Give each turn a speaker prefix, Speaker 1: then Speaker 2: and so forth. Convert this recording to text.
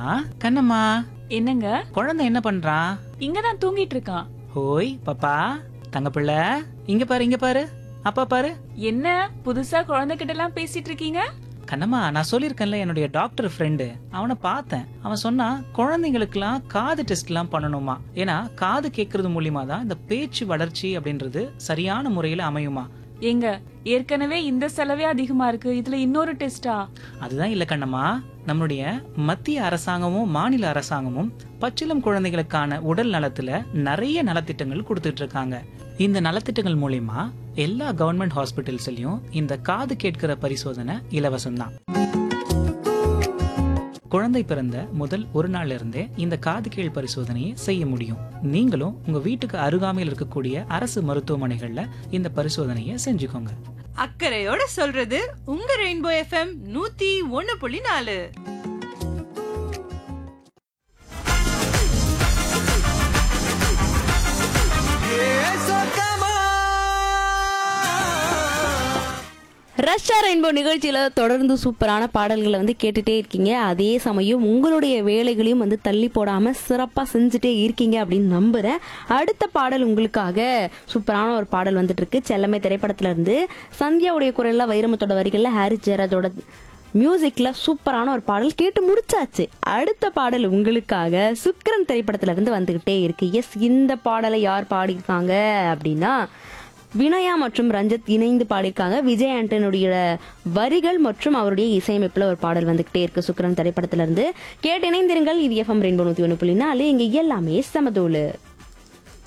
Speaker 1: கண்ணம்மா
Speaker 2: என்னங்க
Speaker 1: குழந்தை என்ன பண்றான்
Speaker 2: இங்கதான் தூங்கிட்டு இருக்கான்
Speaker 1: ஹோய் பாப்பா தங்கப்பிள்ளை இங்க பாரு இங்க பாரு அப்பா பாரு
Speaker 2: என்ன புதுசா குழந்தைகிட்ட எல்லாம் பேசிட்டு இருக்கீங்க
Speaker 1: கண்ணம்மா நான் சொல்லியிருக்கேன்ல என்னுடைய டாக்டர் ஃப்ரெண்டு அவனை பார்த்தேன் அவன் சொன்னா குழந்தைங்களுக்குலாம் காது டெஸ்ட்லாம் பண்ணணுமா ஏன்னா காது கேட்கறது மூலியமா தான் இந்த பேச்சு வளர்ச்சி அப்படின்றது சரியான முறையில் அமையுமா
Speaker 2: ஏங்க ஏற்கனவே இந்த செலவே அதிகமா இருக்கு இதுல இன்னொரு டெஸ்டா
Speaker 1: அதுதான் இல்ல கண்ணம்மா நம்மளுடைய மத்திய அரசாங்கமும் மாநில அரசாங்கமும் பச்சிளம் குழந்தைகளுக்கான உடல் நலத்துல நிறைய நலத்திட்டங்கள் கொடுத்துட்டு இருக்காங்க இந்த நலத்திட்டங்கள் மூலியமா எல்லா கவர்மெண்ட் ஹாஸ்பிட்டல்ஸ்லயும் இந்த காது கேட்கிற பரிசோதனை இலவசம்தான் குழந்தை பிறந்த முதல் ஒரு நாள்ல இருந்தே இந்த காது கீழ் பரிசோதனையை செய்ய முடியும் நீங்களும் உங்க வீட்டுக்கு அருகாமையில் இருக்கக்கூடிய அரசு மருத்துவமனைகள்ல இந்த பரிசோதனையை செஞ்சுக்கோங்க
Speaker 3: அக்கறையோட சொல்றது உங்க ரெயின்போ எஃப்எம் நூத்தி ஒன்னு புள்ளி நாலு
Speaker 4: ரஷ்யா ரெயின்போ நிகழ்ச்சியில தொடர்ந்து சூப்பரான பாடல்களை வந்து கேட்டுட்டே இருக்கீங்க அதே சமயம் உங்களுடைய வேலைகளையும் வந்து தள்ளி போடாம சிறப்பா செஞ்சுட்டே இருக்கீங்க அப்படின்னு நம்புறேன் அடுத்த பாடல் உங்களுக்காக சூப்பரான ஒரு பாடல் வந்துட்டு இருக்கு செல்லமே திரைப்படத்துல இருந்து சந்தியாவுடைய குரல்ல வைரமுத்தோட வரிகள்ல ஹாரிஸ் ஜெயராஜோட மியூசிக்ல சூப்பரான ஒரு பாடல் கேட்டு முடிச்சாச்சு அடுத்த பாடல் உங்களுக்காக சுக்கிரன் திரைப்படத்துல இருந்து வந்துகிட்டே இருக்கு எஸ் இந்த பாடலை யார் பாடியிருக்காங்க அப்படின்னா வினயா மற்றும் ரஞ்சித் இணைந்து பாடியிருக்காங்க விஜய் ஆண்டனுடைய வரிகள் மற்றும் அவருடைய இசையமைப்புல ஒரு பாடல் வந்துகிட்டே இருக்கு சுக்கிரன் திரைப்படத்துல இருந்து கேட்டு இணைந்திருங்கள் இது எஃப்எம் ரெயின்போ நூத்தி ஒன்று புள்ளி நாலு இங்க எல்லாமே சமதூளு